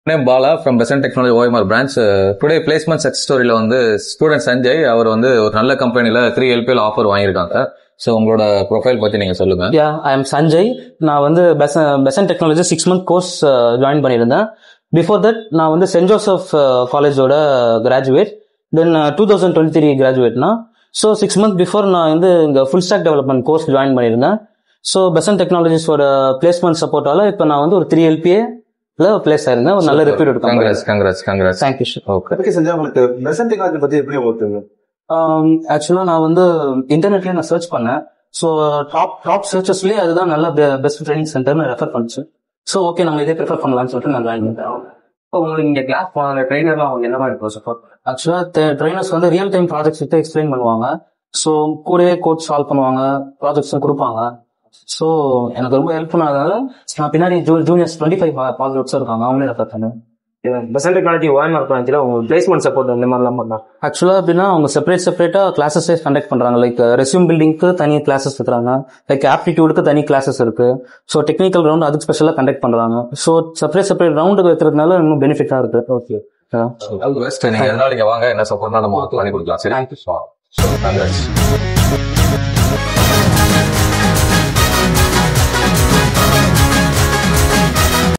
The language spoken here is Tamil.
name Bala from Besant technology OMR branch today placement success ஸ்டோரியில வந்து ஸ்டூடெண்ட் சஞ்சய் அவர் வந்து ஒரு நல்ல கம்பெனில த்ரீ எல்பிஎல் ஆஃபர் வாங்கியிருக்காங்க ஸோ உங்களோட ப்ரொஃபைல் பத்தி நீங்க சொல்லுங்க யா ஐ எம் சஞ்சய் நான் வந்து Besant technology six month course join பண்ணியிருந்தேன் பிஃபோர் தட் நான் வந்து சென்ட் ஜோசப் காலேஜோட graduate then two thousand twenty three கிராஜுவேட்னா ஸோ சிக்ஸ் மந்த் பிஃபோர் நான் வந்து இங்கே full stack development course join பண்ணியிருந்தேன் ஸோ பெசன் டெக்னாலஜிஸோட பிளேஸ்மெண்ட் சப்போர்ட்டால இப்போ நான் வந்து ஒரு த்ரீ எல்பிஏல பிளேஸ் ஆயிருந்தேன் ஒரு நல்ல reputed company congrats congrats congrats thank you okay okay Sanjay உங்களுக்கு பெசன்ட் டெக்னாலஜி பத்தி எப்படி உங்களுக்கு தெரியும் ஆக்சுவலாக நான் வந்து இன்டர்நெட்லேயே நான் சர்ச் பண்ணேன் ஸோ டாப் டாப் சர்ச்சஸ்லேயே அதுதான் நல்ல பெஸ்ட் ட்ரைனிங் சென்டர்னு ரெஃபர் பண்ணுச்சு ஸோ ஓகே நம்ம இதே ப்ரிஃபர் பண்ணலாம்னு சொல்லிட்டு நான் ஜாயின் பண்ணிட்டேன் இப்போ உங்களுக்கு இங்க கிளாஸ் போன ட்ரைனர்லாம் அவங்க என்ன மாதிரி இருக்கும் சப்போர்ட் ஆக்சுவலாக ட்ரைனர்ஸ் வந்து ரியல் டைம் ப்ராஜெக்ட்ஸ் கிட்ட எக்ஸ்பிளைன் பண்ணுவாங்க ஸோ கூடவே கோட் சால்வ் பண்ணுவாங்க ப்ராஜெக்ட்ஸும் கொடுப்பாங்க ஸோ எனக்கு ரொம்ப ஹெல்ப் பண்ணாதனால நான் பின்னாடி ஜூ ஜூனியர்ஸ் டுவெண்ட்டி ஃபைவ் பாசிட்டிவ்ஸ் இருக்காங்க அவங்களே ரெஃபர் பண்ணேன் பெசன்ட் டெக்னாலஜி ஓஎம்ஆர் பிரான்ச்சில் உங்களுக்கு பிளேஸ்மெண்ட் சப்போர்ட் இந்த மாதிரிலாம் பண்ணலாம் ஆக்சுவலாக அப்படின்னா அவங்க செப்பரேட் செப்பரேட்டாக கிளாஸஸே கண்டக்ட் பண்ணுறாங்க லைக் ரெஸ்யூம் பில்டிங்க்கு தனி கிளாஸஸ் இருக்கிறாங்க லைக் ஆப்டிடியூடுக்கு தனி கிளாஸஸ் இருக்கு ஸோ டெக்னிக்கல் ரவுண்ட் அதுக்கு ஸ்பெஷலாக கண்டக்ட் பண்ணுறாங்க ஸோ செப்பரேட் செப்பரேட் ரவுண்டுக்கு வைக்கிறதுனால இன்னும் பெனிஃபிட்டாக இருக்கு ஓகே பெஸ்ட் நீங்க எதனால நீங்க வாங்க என்ன சப்போர்ட்னா நம்ம பண்ணி கொடுக்கலாம் சரி தேங்க்யூ கங்க்ராஸ்